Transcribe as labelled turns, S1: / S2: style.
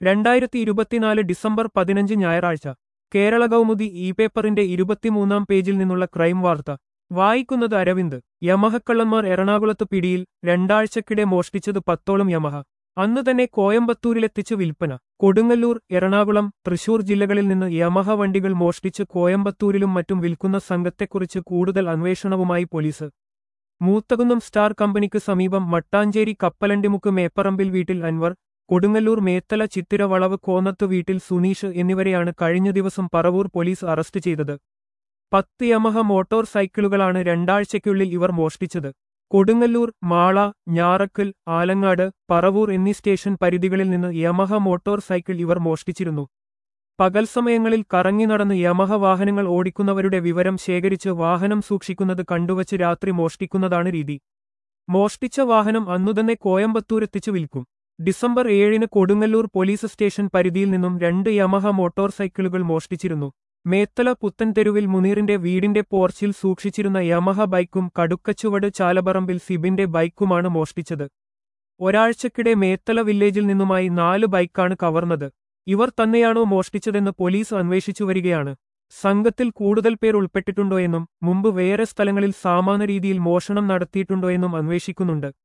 S1: രണ്ടായിരത്തി ഇരുപത്തിനാല് ഡിസംബർ പതിനഞ്ച് ഞായറാഴ്ച കേരള കൗമുദി ഇ പേപ്പറിന്റെ ഇരുപത്തിമൂന്നാം പേജിൽ നിന്നുള്ള ക്രൈം വാർത്ത വായിക്കുന്നത് അരവിന്ദ് യമഹക്കള്ളന്മാർ എറണാകുളത്ത് പിടിയിൽ രണ്ടാഴ്ചക്കിടെ മോഷ്ടിച്ചത് പത്തോളം യമഹ അന്ന് തന്നെ കോയമ്പത്തൂരിലെത്തിച്ച് വിൽപ്പന കൊടുങ്ങല്ലൂർ എറണാകുളം തൃശൂർ ജില്ലകളിൽ നിന്ന് യമഹ വണ്ടികൾ മോഷ്ടിച്ച് കോയമ്പത്തൂരിലും മറ്റും വിൽക്കുന്ന സംഘത്തെക്കുറിച്ച് കൂടുതൽ അന്വേഷണവുമായി പോലീസ് മൂത്തകുന്നം സ്റ്റാർ കമ്പനിക്ക് സമീപം മട്ടാഞ്ചേരി കപ്പലണ്ടിമുക്ക് മേപ്പറമ്പിൽ വീട്ടിൽ അൻവർ കൊടുങ്ങല്ലൂർ മേത്തല ചിത്തിര വളവ് കോന്നത്ത് വീട്ടിൽ സുനീഷ് എന്നിവരെയാണ് കഴിഞ്ഞ ദിവസം പറവൂർ പോലീസ് അറസ്റ്റ് ചെയ്തത് പത്ത് യമഹ മോട്ടോർ സൈക്കിളുകളാണ് രണ്ടാഴ്ചയ്ക്കുള്ളിൽ ഇവർ മോഷ്ടിച്ചത് കൊടുങ്ങല്ലൂർ മാള ഞാറക്കൽ ആലങ്ങാട് പറവൂർ എന്നീ സ്റ്റേഷൻ പരിധികളിൽ നിന്ന് യമഹ മോട്ടോർ സൈക്കിൾ ഇവർ മോഷ്ടിച്ചിരുന്നു പകൽ സമയങ്ങളിൽ കറങ്ങി നടന്ന് യമഹ വാഹനങ്ങൾ ഓടിക്കുന്നവരുടെ വിവരം ശേഖരിച്ച് വാഹനം സൂക്ഷിക്കുന്നത് കണ്ടുവച്ച് രാത്രി മോഷ്ടിക്കുന്നതാണ് രീതി മോഷ്ടിച്ച വാഹനം അന്നുതന്നെ കോയമ്പത്തൂരെത്തിച്ചു വിൽക്കും ഡിസംബർ ഏഴിന് കൊടുങ്ങല്ലൂർ പോലീസ് സ്റ്റേഷൻ പരിധിയിൽ നിന്നും രണ്ട് യമഹ മോട്ടോർ സൈക്കിളുകൾ മോഷ്ടിച്ചിരുന്നു മേത്തല പുത്തൻതെരുവിൽ മുനീറിന്റെ വീടിന്റെ പോർച്ചിൽ സൂക്ഷിച്ചിരുന്ന യമഹ ബൈക്കും കടുക്കച്ചുവട് ചാലപറമ്പിൽ സിബിന്റെ ബൈക്കുമാണ് മോഷ്ടിച്ചത് ഒരാഴ്ചക്കിടെ മേത്തല വില്ലേജിൽ നിന്നുമായി നാല് ബൈക്കാണ് കവർന്നത് ഇവർ തന്നെയാണോ മോഷ്ടിച്ചതെന്ന് പോലീസ് അന്വേഷിച്ചു വരികയാണ് സംഘത്തിൽ കൂടുതൽ പേർ ഉൾപ്പെട്ടിട്ടുണ്ടോയെന്നും മുമ്പ് വേറെ സ്ഥലങ്ങളിൽ സാമാന്യ രീതിയിൽ മോഷണം നടത്തിയിട്ടുണ്ടോയെന്നും അന്വേഷിക്കുന്നുണ്ട്